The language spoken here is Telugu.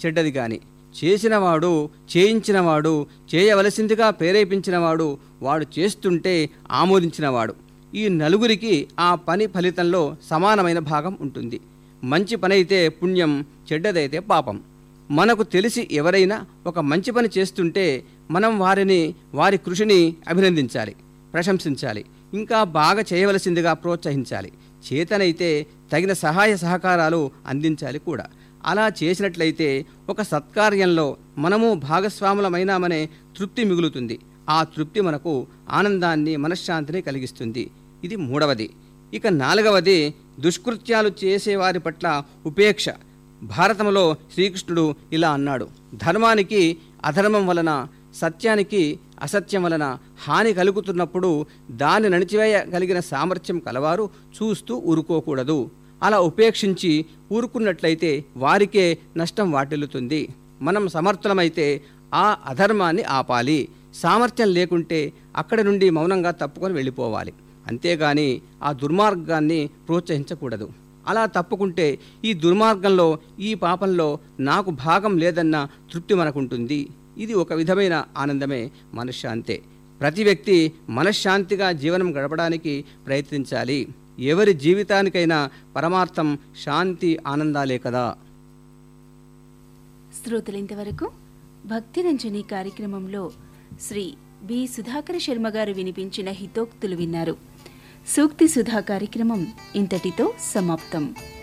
చెడ్డది గాని చేసినవాడు చేయించినవాడు చేయవలసిందిగా ప్రేరేపించినవాడు వాడు చేస్తుంటే ఆమోదించినవాడు ఈ నలుగురికి ఆ పని ఫలితంలో సమానమైన భాగం ఉంటుంది మంచి పని అయితే పుణ్యం చెడ్డదైతే పాపం మనకు తెలిసి ఎవరైనా ఒక మంచి పని చేస్తుంటే మనం వారిని వారి కృషిని అభినందించాలి ప్రశంసించాలి ఇంకా బాగా చేయవలసిందిగా ప్రోత్సహించాలి చేతనైతే తగిన సహాయ సహకారాలు అందించాలి కూడా అలా చేసినట్లయితే ఒక సత్కార్యంలో మనము భాగస్వాములమైనామనే తృప్తి మిగులుతుంది ఆ తృప్తి మనకు ఆనందాన్ని మనశ్శాంతిని కలిగిస్తుంది ఇది మూడవది ఇక నాలుగవది దుష్కృత్యాలు చేసేవారి పట్ల ఉపేక్ష భారతంలో శ్రీకృష్ణుడు ఇలా అన్నాడు ధర్మానికి అధర్మం వలన సత్యానికి అసత్యం వలన హాని కలుగుతున్నప్పుడు దాన్ని నడిచివేయగలిగిన సామర్థ్యం కలవారు చూస్తూ ఊరుకోకూడదు అలా ఉపేక్షించి ఊరుకున్నట్లయితే వారికే నష్టం వాటిల్లుతుంది మనం సమర్థులమైతే ఆ అధర్మాన్ని ఆపాలి సామర్థ్యం లేకుంటే అక్కడి నుండి మౌనంగా తప్పుకొని వెళ్ళిపోవాలి అంతేగాని ఆ దుర్మార్గాన్ని ప్రోత్సహించకూడదు అలా తప్పుకుంటే ఈ దుర్మార్గంలో ఈ పాపంలో నాకు భాగం లేదన్న తృప్తి మనకుంటుంది ఇది ఒక విధమైన ఆనందమే మనశ్శాంతే ప్రతి వ్యక్తి మనశ్శాంతిగా జీవనం గడపడానికి ప్రయత్నించాలి ఎవరి జీవితానికైనా పరమార్థం శాంతి ఆనందాలే కదా శ్రోతలు ఇంతవరకు భక్తి రంజని కార్యక్రమంలో శ్రీ బి సుధాకర శర్మ గారు వినిపించిన హితోక్తులు విన్నారు సూక్తి సుధా కార్యక్రమం ఇంతటితో సమాప్తం